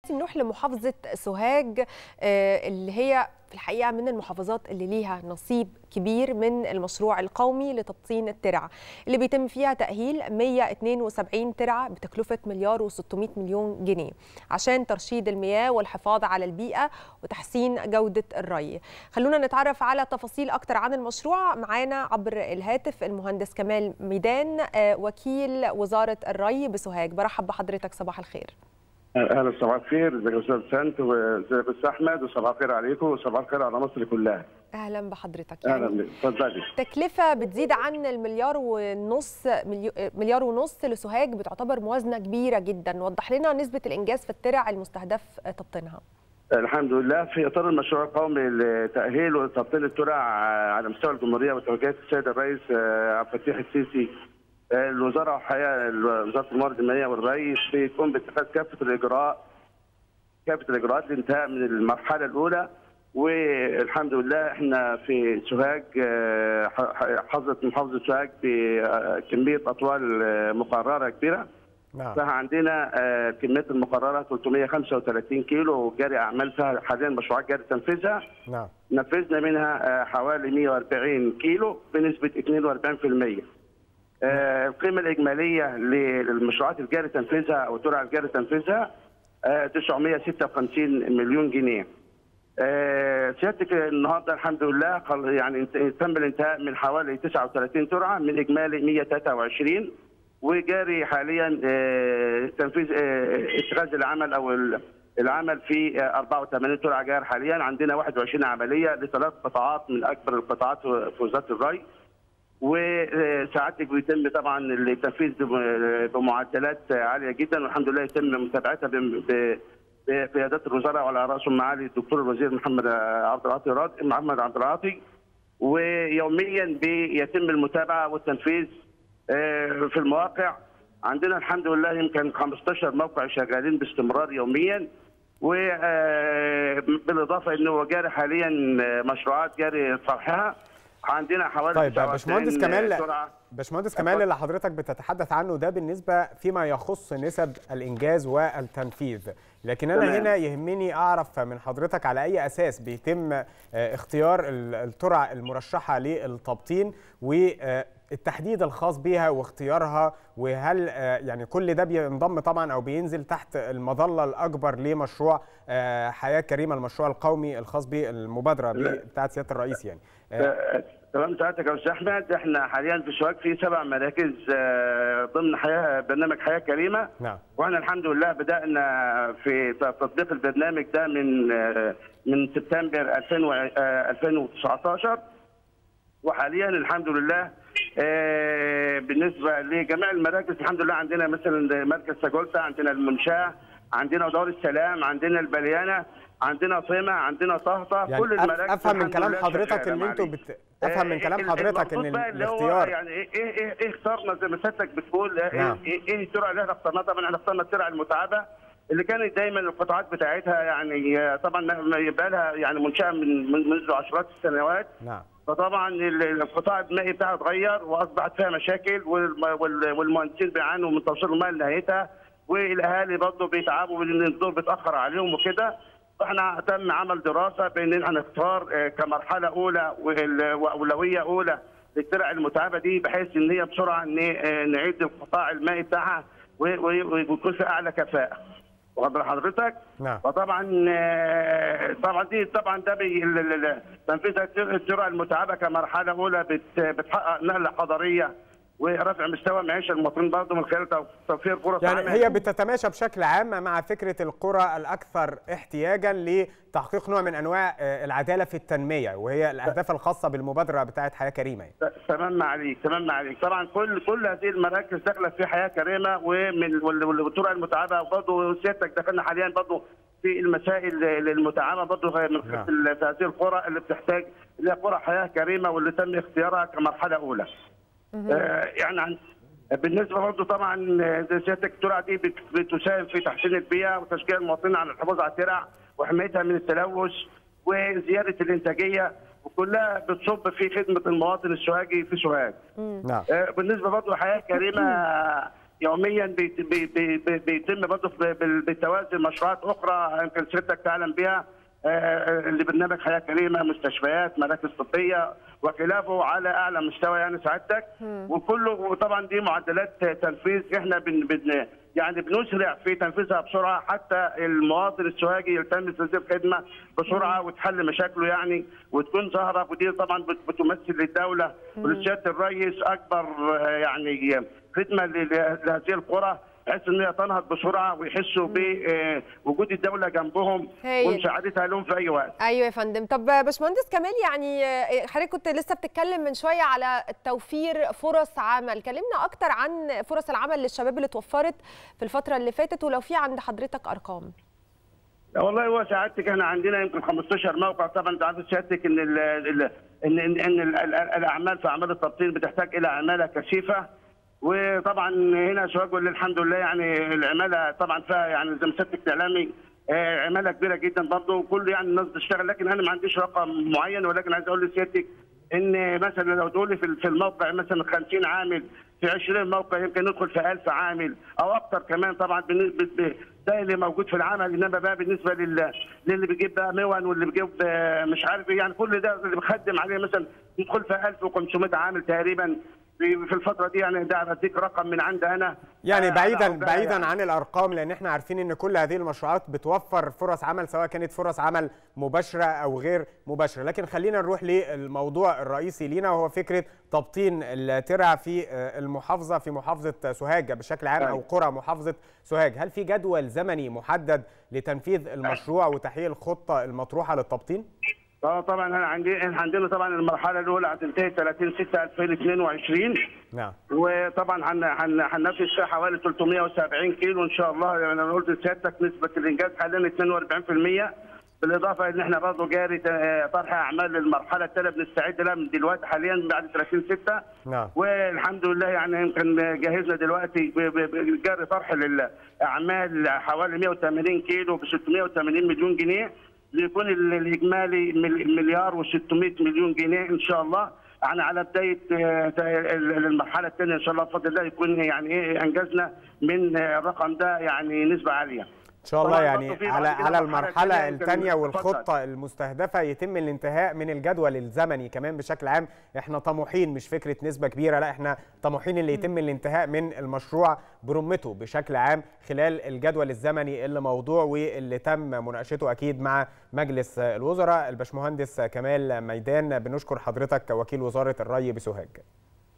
نروح لمحافظة سوهاج آه، اللي هي في الحقيقة من المحافظات اللي ليها نصيب كبير من المشروع القومي لتبطين الترع اللي بيتم فيها تأهيل 172 ترعة بتكلفة مليار و600 مليون جنيه عشان ترشيد المياه والحفاظ على البيئة وتحسين جودة الري خلونا نتعرف على تفاصيل أكتر عن المشروع معانا عبر الهاتف المهندس كمال ميدان آه، وكيل وزارة الري بسوهاج برحب بحضرتك صباح الخير اهلا صباح الخير ازيك يا استاذ سنت وازيك يا استاذ احمد وصباح الخير عليكم وصباح الخير على مصر كلها أهلا بحضرتك اهلا بك اتفضلي تكلفة بتزيد عن المليار ونص مليو- مليار ونص لسوهاج بتعتبر موازنة كبيرة جدا وضح لنا نسبة الإنجاز في الترع المستهدف تبطينها الحمد لله في اطار المشروع القومي لتاهيل وتبطين الترع على مستوى الجمهوريه وتوجيهات السيد الرئيس آه، عبد الفتاح السيسي آه، الوزاره وحقيقه وزاره الموارد المائيه والري بتقوم باتخاذ كافه الاجراء كافه الاجراءات للانتهاء من المرحله الاولى والحمد لله احنا في سوهاج آه، ح- ح- حظت محافظه سوهاج بكميه اطوال آه، مقرره كبيره نعم فعندنا آه، كميه المقرره 335 كيلو وجاري اعمال فيها حاليا مشروعات جاري تنفيذها نعم نفذنا منها آه، حوالي 140 كيلو بنسبه 42% آه، القيمه الاجماليه للمشروعات الجاري تنفيذها او ترع الجاري تنفيذها آه، 956 مليون جنيه. آه، سيادتك النهارده الحمد لله خل- يعني انت- تم الانتهاء من حوالي 39 ترعه من اجمالي 123 وجاري حاليا آه، تنفيذ آه، اتخاذ العمل او ال- العمل في آه، 84 ترعه جار حاليا عندنا 21 عمليه لثلاث قطاعات من اكبر القطاعات في وزاره الري وساعتك بيتم طبعا التنفيذ بم- بمعدلات عاليه جدا والحمد لله يتم متابعتها بم- ب- بقيادات الوزراء وعلى راسهم معالي الدكتور الوزير محمد عبد العاطي راد محمد عبد العاطي ويوميا بيتم المتابعه والتنفيذ آه، في المواقع عندنا الحمد لله يمكن 15 موقع شغالين باستمرار يوميا وبالاضافه انه جاري حاليا مشروعات جاري طرحها عندنا حوالي طيب 99 باشمهندس كمال سرعه باشمهندس كمال اللي حضرتك بتتحدث عنه ده بالنسبه فيما يخص نسب الانجاز والتنفيذ لكن انا تمام. هنا يهمني اعرف من حضرتك على اي اساس بيتم آه، اختيار ال- الترع المرشحه للتبطين والتحديد الخاص بها واختيارها وهل آه، يعني كل ده بينضم طبعا او بينزل تحت المظله الاكبر لمشروع آه، حياه كريمه المشروع القومي الخاص بالمبادره لا. بتاعت سياده الرئيس يعني آه، آه، تمام سعادتك يا استاذ احمد احنا حاليا في سوهاج في سبع مراكز آه، ضمن حياه برنامج حياه كريمه نعم واحنا الحمد لله بدانا في تطبيق البرنامج ده من آه، من سبتمبر 2000 و- آه، 2019 وحاليا الحمد لله آه، بالنسبه لجميع المراكز الحمد لله عندنا مثلا مركز سجولتا عندنا المنشاه عندنا دار السلام عندنا البليانه عندنا طيمه عندنا طهطه يعني كل أف- المراكز افهم من الحمد كلام لله حضرتك شغالة ان انتوا معلش. بت... افهم من كلام ال- حضرتك ان المقصود بقى اللي هو الاختيار يعني ايه ايه ايه, إيه اخترنا زي ما سيادتك بتقول ايه نعم. ايه, إيه السرعه اللي احنا اخترناها طبعا احنا اخترنا السرعه المتعبه اللي كانت دايما القطاعات بتاعتها يعني آه، طبعا ما يبقى لها يعني منشاه من من- منذ عشرات السنوات نعم فطبعا ال- القطاع المائي بتاعها اتغير واصبحت فيها مشاكل والم- وال- والمهندسين بيعانوا من توصيل الماء لنهايتها والاهالي برضه بيتعبوا من ان الدور بيتاخر عليهم وكده فاحنا تم عمل دراسه بان احنا نختار آه، كمرحله اولى وال- واولويه اولى للترع المتعبه دي بحيث ان هي بسرعه ن- آه، نعيد القطاع المائي بتاعها و- و- ويكون في اعلى كفاءه. واخد بال حضرتك؟ نعم فطبعا آه، طبعا دي طبعا ده بي- ال- ال- ال- تنفيذ التر- الترع المتعبه كمرحله اولى بت- بتحقق نقله حضاريه ورفع مستوى معيشه المواطنين برضه من خلال تو- توفير فرص يعني عمل. هي بتتماشى بشكل عام مع فكره القرى الاكثر احتياجا لتحقيق نوع من انواع آه، العداله في التنميه وهي الاهداف الخاصه بالمبادره بتاعه حياه كريمه يعني. ت- تمام ما عليك تمام ما عليك طبعا كل كل هذه المراكز داخله في حياه كريمه ومن وال- وال- والطرق المتعبه وبرضه سيادتك دخلنا حاليا برضه في المسائل المتعبه برضه من نعم. في في هذه القرى اللي بتحتاج اللي هي قرى حياه كريمه واللي تم اختيارها كمرحله اولى. آه، يعني عن- بالنسبه برضه طبعا آه، زي سيادتك الترع دي بت- بتساهم في تحسين البيئه وتشجيع المواطنين على الحفاظ على الترع وحمايتها من التلوث وزياده الانتاجيه وكلها بتصب في خدمه المواطن السوهاجي في سوهاج. نعم آه، بالنسبه برضه لحياه كريمه يوميا بيت- بي- بي- بي- بيتم برضه بال- بالتوازي مشروعات اخرى يمكن سيادتك تعلم بها آه، اللي برنامج حياه كريمه مستشفيات مراكز طبيه وخلافه على اعلى مستوى يعني سعادتك وكله وطبعا دي معدلات تنفيذ احنا بن بن يعني بنسرع في تنفيذها بسرعه حتى المواطن السواقي يلتمس هذه الخدمه بسرعه وتحل مشاكله يعني وتكون ظاهره ودي طبعا بت- بتمثل للدوله ولسياده الرئيس اكبر آه، يعني خدمه ل- لهذه القرى بحيث ان هي تنهض بسرعه ويحسوا بوجود الدوله جنبهم هايل. ومساعدتها لهم في اي وقت. ايوه يا فندم طب باشمهندس كمال يعني آه، حضرتك كنت لسه بتتكلم من شويه على توفير فرص عمل كلمنا اكتر عن فرص العمل للشباب اللي اتوفرت في الفتره اللي فاتت ولو في عند حضرتك ارقام والله هو سعادتك احنا عندنا يمكن 15 موقع طبعا انت عارف سعادتك ان ال ال ان ان, إن ال ال الاعمال في اعمال التبطين بتحتاج الى عماله كثيفه وطبعا هنا سواء الحمد لله يعني العماله طبعا فيها يعني زي ما سيادتك تعلمي آه، عماله كبيره جدا برضه وكل يعني الناس بتشتغل لكن انا ما عنديش رقم معين ولكن عايز اقول لسيادتك ان مثلا لو تقول لي في في الموقع مثلا 50 عامل في 20 موقع يمكن ندخل في 1000 عامل او اكثر كمان طبعا بالنسبه ب- ده اللي موجود في العمل انما بقى بالنسبه لل للي بيجيب بقى مون واللي بيجيب آه، مش عارف ايه يعني كل ده اللي بيخدم عليه مثلا يدخل في 1500 عامل تقريبا في في الفتره دي يعني ده بديك رقم من عندي انا يعني آه، بعيدا على أوضاع بعيدا يعني. عن الارقام لان احنا عارفين ان كل هذه المشروعات بتوفر فرص عمل سواء كانت فرص عمل مباشره او غير مباشره لكن خلينا نروح للموضوع الرئيسي لينا وهو فكره تبطين الترع في آه، المحافظه في محافظه سوهاج بشكل عام او أيوة. قرى محافظه سوهاج هل في جدول زمني محدد لتنفيذ المشروع وتحقيق الخطه المطروحه للتبطين اه طبعا انا عندي احنا عندنا طبعا المرحله الاولى هتنتهي 30 6 2022 نعم وطبعا هن- هن- هننفذ فيها حوالي 370 كيلو ان شاء الله يعني انا قلت لسيادتك نسبه الانجاز حاليا 42% بالاضافه ان احنا برضه جاري آه، طرح اعمال للمرحله الثانيه بنستعد لها من دلوقتي حاليا بعد 30 6 نعم والحمد لله يعني يمكن جهزنا دلوقتي ب- ب- ب- جاري طرح للاعمال حوالي 180 كيلو ب 680 مليون جنيه ليكون ال- الاجمالي مل- مليار و600 مليون جنيه ان شاء الله يعني على بدايه آه، ال- المرحله الثانيه ان شاء الله بفضل الله يكون يعني ايه انجزنا من آه، الرقم ده يعني نسبه عاليه. ان شاء الله طبعاً يعني برضه في على بعد كده على مرحلة المرحله تانية يمكن الثانيه اتفضل. والخطه المستهدفه يتم الانتهاء من الجدول الزمني كمان بشكل عام احنا طموحين مش فكره نسبه كبيره لا احنا طموحين اللي يتم الانتهاء من المشروع برمته بشكل عام خلال الجدول الزمني اللي موضوع واللي تم مناقشته اكيد مع مجلس الوزراء الباشمهندس كمال ميدان بنشكر حضرتك وكيل وزاره الري بسوهاج